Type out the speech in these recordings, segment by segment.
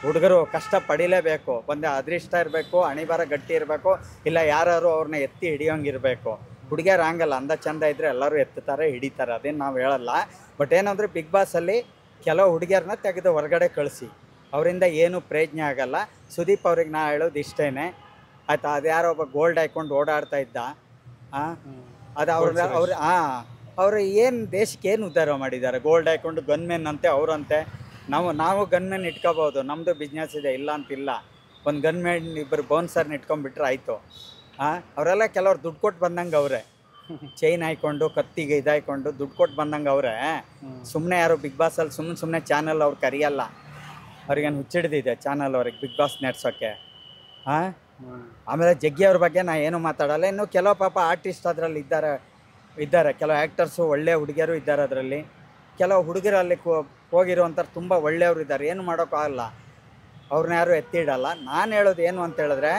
ಹುಡುಗರು ಕಷ್ಟ ಪಡಿಲೇಬೇಕು ಒಂದೇ ಅದೃಷ್ಟ ಇರಬೇಕು ಅಣಿಬಾರ ಗಟ್ಟಿ ಇರಬೇಕು ಇಲ್ಲ ಯಾರು ಅವ್ರನ್ನ ಎತ್ತಿ ಹಿಡಿಯೋಂಗಿರಬೇಕು ಹುಡುಗಿಯರು ಹಂಗಲ್ಲ ಅಂದ ಚಂದ ಇದ್ದರೆ ಎಲ್ಲರೂ ಎತ್ತುತ್ತಾರೆ ಹಿಡಿತಾರೆ ಅದೇನು ನಾವು ಹೇಳಲ್ಲ ಬಟ್ ಏನಂದರೆ ಬಿಗ್ ಬಾಸಲ್ಲಿ ಕೆಲವು ಹುಡುಗಿಯರನ್ನ ತೆಗೆದು ಹೊರಗಡೆ ಕಳಿಸಿ ಅವರಿಂದ ಏನು ಪ್ರಯೋಜನ ಆಗಲ್ಲ ಸುದೀಪ್ ಅವ್ರಿಗೆ ನಾ ಹೇಳೋದು ಇಷ್ಟೇ ಆಯ್ತಾ ಅದು ಯಾರೋ ಒಬ್ಬ ಗೋಲ್ಡ್ ಹಾಕ್ಕೊಂಡು ಓಡಾಡ್ತಾ ಇದ್ದ ಹಾಂ ಅದು ಅವ್ರ ಅವ್ರ ಹಾಂ ಅವರು ಏನು ದೇಶಕ್ಕೆ ಏನು ಉದ್ಧಾರ ಮಾಡಿದ್ದಾರೆ ಗೋಲ್ಡ್ ಹಾಕ್ಕೊಂಡು ಗನ್ಮೆನ್ ಅಂತೆ ಅವರಂತೆ ನಾವು ನಾವು ಗನ್ಮೆನ್ ಇಟ್ಕೋಬೋದು ನಮ್ಮದು ಬಿಸ್ನೆಸ್ ಇದೆ ಇಲ್ಲ ಅಂತಿಲ್ಲ ಒಂದು ಗನ್ಮೆನ್ ಇಬ್ಬರು ಬೌನ್ಸರ್ನ ಇಟ್ಕೊಂಡ್ಬಿಟ್ರೆ ಆಯಿತು ಹಾಂ ಅವರೆಲ್ಲ ಕೆಲವ್ರು ದುಡ್ಡು ಕೊಟ್ಟು ಬಂದಂಗೆ ಅವರೇ ಚೈನ್ ಹಾಕ್ಕೊಂಡು ಕತ್ತಿಗೆ ಇದಾಯ್ಕೊಂಡು ದುಡ್ಡು ಕೊಟ್ಟು ಬಂದಂಗೆ ಅವರೇ ಸುಮ್ಮನೆ ಯಾರು ಬಿಗ್ ಬಾಸಲ್ಲಿ ಸುಮ್ಮನೆ ಸುಮ್ಮನೆ ಚಾನಲ್ ಅವ್ರು ಕರೆಯಲ್ಲ ಅವ್ರಿಗೇನು ಹುಚ್ಚಿಡ್ದಿದೆ ಚಾನಲ್ ಅವ್ರಿಗೆ ಬಿಗ್ ಬಾಸ್ ನಡೆಸೋಕ್ಕೆ ಹಾಂ ಆಮೇಲೆ ಜಗ್ಗಿ ಅವ್ರ ಬಗ್ಗೆ ನಾ ಏನು ಮಾತಾಡಲ್ಲ ಇನ್ನು ಕೆಲವು ಪಾಪ ಆರ್ಟಿಸ್ಟ್ ಅದರಲ್ಲಿ ಇದ್ದಾರೆ ಇದ್ದಾರೆ ಕೆಲವು ಆ್ಯಕ್ಟರ್ಸು ಒಳ್ಳೆಯ ಹುಡುಗಿಯರು ಇದ್ದಾರೆ ಅದರಲ್ಲಿ ಕೆಲವು ಹುಡುಗರಲ್ಲಿ ಹೋಗಿರುವಂಥವ್ರು ತುಂಬ ಒಳ್ಳೆಯವರು ಇದ್ದಾರೆ ಏನು ಮಾಡೋಕ್ಕಾಗಲ್ಲ ಅವ್ರನ್ನ ಯಾರು ಎತ್ತಿಡಲ್ಲ ನಾನು ಹೇಳೋದು ಏನು ಅಂತ ಹೇಳಿದ್ರೆ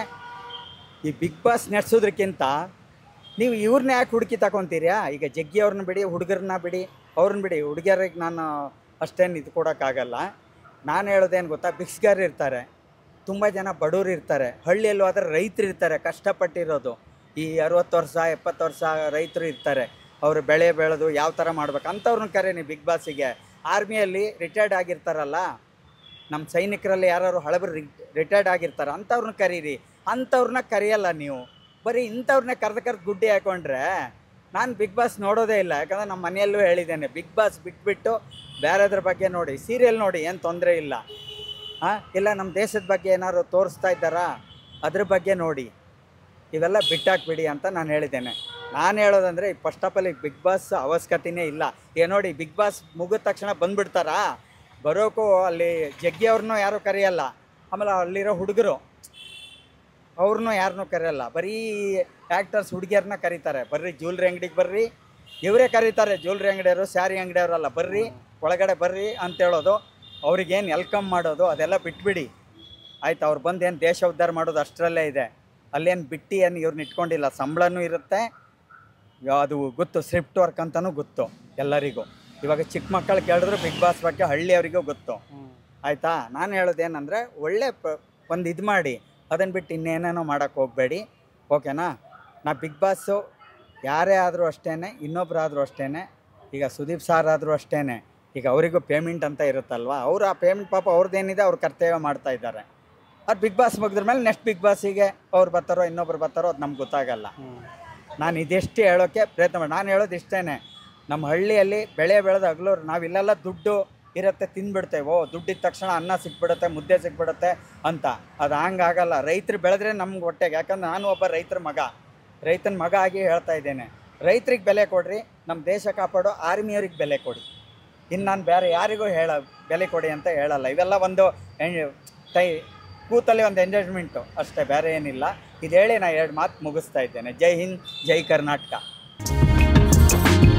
ಈ ಬಿಗ್ ಬಾಸ್ ನಡೆಸೋದ್ರಕ್ಕಿಂತ ನೀವು ಇವ್ರನ್ನ ಯಾಕೆ ಹುಡುಕಿ ತಗೊತೀರಾ ಈಗ ಜಗ್ಗಿ ಅವ್ರನ್ನ ಬಿಡಿ ಹುಡುಗರನ್ನ ಬಿಡಿ ಅವ್ರನ್ನ ಬಿಡಿ ಹುಡುಗಿಯರಿಗೆ ನಾನು ಅಷ್ಟೇನು ಇದು ಕೊಡೋಕ್ಕಾಗಲ್ಲ ನಾನು ಹೇಳೋದೇನು ಗೊತ್ತಾ ಭಿಕ್ಷಗಾರ ಇರ್ತಾರೆ ತುಂಬ ಜನ ಬಡವರು ಇರ್ತಾರೆ ಹಳ್ಳಿಯಲ್ಲಿ ಹೋದ್ರೆ ರೈತರು ಇರ್ತಾರೆ ಕಷ್ಟಪಟ್ಟಿರೋದು ಈ ಅರುವತ್ತು ವರ್ಷ ಎಪ್ಪತ್ತು ವರ್ಷ ರೈತರು ಇರ್ತಾರೆ ಅವರು ಬೆಳೆ ಬೆಳೆದು ಯಾವ ಥರ ಮಾಡ್ಬೇಕು ಅಂಥವ್ರನ್ನ ಕರೀನಿ ಬಿಗ್ ಬಾಸಿಗೆ ಆರ್ಮಿಯಲ್ಲಿ ರಿಟೈರ್ಡ್ ಆಗಿರ್ತಾರಲ್ಲ ನಮ್ಮ ಸೈನಿಕರಲ್ಲಿ ಯಾರು ಹಳಬರು ರಿಟೈರ್ಡ್ ಆಗಿರ್ತಾರೆ ಅಂಥವ್ರನ್ನ ಕರೀರಿ ಅಂಥವ್ರನ್ನ ಕರೆಯಲ್ಲ ನೀವು ಬರೀ ಇಂಥವ್ರನ್ನ ಕರೆದು ಕರೆದು ಗುಡ್ಡಿ ಹಾಕೊಂಡ್ರೆ ನಾನು ಬಿಗ್ ಬಾಸ್ ನೋಡೋದೇ ಇಲ್ಲ ಯಾಕಂದರೆ ನಮ್ಮ ಮನೆಯಲ್ಲೂ ಹೇಳಿದ್ದೇನೆ ಬಿಗ್ ಬಾಸ್ ಬಿಟ್ಬಿಟ್ಟು ಬೇರೆದ್ರ ಬಗ್ಗೆ ನೋಡಿ ಸೀರಿಯಲ್ ನೋಡಿ ಏನು ತೊಂದರೆ ಇಲ್ಲ ಹಾಂ ಇಲ್ಲ ನಮ್ಮ ದೇಶದ ಬಗ್ಗೆ ಏನಾದ್ರು ತೋರಿಸ್ತಾ ಇದ್ದಾರಾ ಅದ್ರ ಬಗ್ಗೆ ನೋಡಿ ಇವೆಲ್ಲ ಬಿಟ್ಟಾಕ್ಬಿಡಿ ಅಂತ ನಾನು ಹೇಳಿದ್ದೇನೆ ನಾನು ಹೇಳೋದಂದರೆ ಫಸ್ಟ್ ಆಫ್ ಆಲ್ ಈ ಬಿಗ್ ಬಾಸ್ ಅವಶ್ಯಕತೆನೇ ಇಲ್ಲ ಈಗ ನೋಡಿ ಬಿಗ್ ಬಾಸ್ ಮುಗಿದ ತಕ್ಷಣ ಬಂದ್ಬಿಡ್ತಾರಾ ಬರೋಕ್ಕೂ ಅಲ್ಲಿ ಜಗ್ಗಿ ಅವ್ರನ್ನೂ ಯಾರೂ ಕರೆಯಲ್ಲ ಆಮೇಲೆ ಅಲ್ಲಿರೋ ಹುಡುಗರು ಅವ್ರನ್ನೂ ಯಾರನ್ನೂ ಕರೆಯಲ್ಲ ಬರೀ ಆ್ಯಕ್ಟರ್ಸ್ ಹುಡುಗಿಯರನ್ನ ಕರೀತಾರೆ ಬರ್ರಿ ಜ್ಯುವೆಲ್ರಿ ಅಂಗಡಿಗೆ ಬರ್ರಿ ಇವರೇ ಕರೀತಾರೆ ಜ್ಯುವೆಲ್ರಿ ಅಂಗಡಿಯವರು ಸ್ಯಾರಿ ಅಂಗಡಿಯವರಲ್ಲ ಬರ್ರಿ ಒಳಗಡೆ ಬರ್ರಿ ಅಂತ ಹೇಳೋದು ಅವ್ರಿಗೇನು ವೆಲ್ಕಮ್ ಮಾಡೋದು ಅದೆಲ್ಲ ಬಿಟ್ಬಿಡಿ ಆಯ್ತು ಅವ್ರು ಬಂದು ಏನು ದೇಶ ಉದ್ಧಾರ ಮಾಡೋದು ಅಷ್ಟರಲ್ಲೇ ಇದೆ ಅಲ್ಲೇನು ಬಿಟ್ಟು ಏನು ಇವ್ರನ್ನ ಇಟ್ಕೊಂಡಿಲ್ಲ ಸಂಬಳನೂ ಇರುತ್ತೆ ಯಾ- ಅದು ಗೊತ್ತು ಸ್ಕ್ರಿಪ್ಟ್ ವರ್ಕ್ ಅಂತಲೂ ಗೊತ್ತು ಎಲ್ಲರಿಗೂ ಇವಾಗ ಚಿಕ್ಕ ಮಕ್ಕಳು ಕೇಳಿದ್ರು ಬಿಗ್ ಬಾಸ್ ಬಗ್ಗೆ ಹಳ್ಳಿಯವರಿಗೂ ಗೊತ್ತು ಆಯಿತಾ ನಾನು ಹೇಳೋದೇನೆಂದರೆ ಒಳ್ಳೆ ಪ ಒಂದು ಇದು ಮಾಡಿ ಅದನ್ನು ಬಿಟ್ಟು ಇನ್ನೇನೇನೋ ಮಾಡೋಕ್ಕೆ ಹೋಗಬೇಡಿ ಓಕೆನಾ ನಾ ಬಿಗ್ ಬಾಸು ಯಾರೇ ಆದರೂ ಅಷ್ಟೇ ಇನ್ನೊಬ್ಬರಾದರೂ ಅಷ್ಟೇ ಈಗ ಸುದೀಪ್ ಸಾರ್ ಆದರೂ ಅಷ್ಟೇ ಈಗ ಅವರಿಗೂ ಪೇಮೆಂಟ್ ಅಂತ ಇರುತ್ತಲ್ವ ಅವರು ಆ ಪೇಮೆಂಟ್ ಪಾಪ ಅವ್ರದ್ದೇನಿದೆ ಅವ್ರು ಕರ್ತವ್ಯ ಮಾಡ್ತಾ ಇದ್ದಾರೆ ಅದು ಬಿಗ್ ಬಾಸ್ ಮುಗಿದ್ರ ಮೇಲೆ ನೆಕ್ಸ್ಟ್ ಬಿಗ್ ಬಾಸಿಗೆ ಅವ್ರು ಬರ್ತಾರೋ ಇನ್ನೊಬ್ರು ಬರ್ತಾರೋ ಅದು ನಮ್ಗೆ ಗೊತ್ತಾಗಲ್ಲ ನಾನು ಇದಿಷ್ಟು ಹೇಳೋಕ್ಕೆ ಪ್ರಯತ್ನ ಮಾಡಿ ನಾನು ಹೇಳೋದು ಇಷ್ಟೇ ನಮ್ಮ ಹಳ್ಳಿಯಲ್ಲಿ ಬೆಳೆ ಬೆಳೆದ ಹಗಲು ನಾವಿಲ್ಲೆಲ್ಲ ದುಡ್ಡು ಇರುತ್ತೆ ತಿಂದ್ಬಿಡ್ತೇವೆ ಓ ದುಡ್ಡಿದ ತಕ್ಷಣ ಅನ್ನ ಸಿಕ್ಬಿಡುತ್ತೆ ಮುದ್ದೆ ಸಿಕ್ಬಿಡುತ್ತೆ ಅಂತ ಅದು ಹಂಗಾಗಲ್ಲ ರೈತರು ಬೆಳೆದ್ರೆ ನಮ್ಗೆ ಹೊಟ್ಟೆಗೆ ಯಾಕಂದ್ರೆ ನಾನು ಒಬ್ಬ ರೈತರ ಮಗ ರೈತನ ಮಗ ಆಗಿ ಹೇಳ್ತಾ ಇದ್ದೇನೆ ರೈತರಿಗೆ ಬೆಲೆ ಕೊಡ್ರಿ ನಮ್ಮ ದೇಶ ಕಾಪಾಡೋ ಆರ್ಮಿಯವ್ರಿಗೆ ಬೆಲೆ ಕೊಡಿ ಇನ್ನು ನಾನು ಬೇರೆ ಯಾರಿಗೂ ಹೇಳ ಬೆಲೆ ಕೊಡಿ ಅಂತ ಹೇಳಲ್ಲ ಇವೆಲ್ಲ ಒಂದು ಎನ್- ಟೈ ಕೂತಲ್ಲಿ ಒಂದು ಎಂಜಾಯ್ಮೆಂಟು ಅಷ್ಟೇ ಬೇರೆ ಏನಿಲ್ಲ ಇದು ಹೇಳಿ ನಾನು ಎರಡು ಮಾತು ಮುಗಿಸ್ತಾ ಇದ್ದೇನೆ ಜೈ ಹಿಂದ್ ಜೈ ಕರ್ನಾಟಕ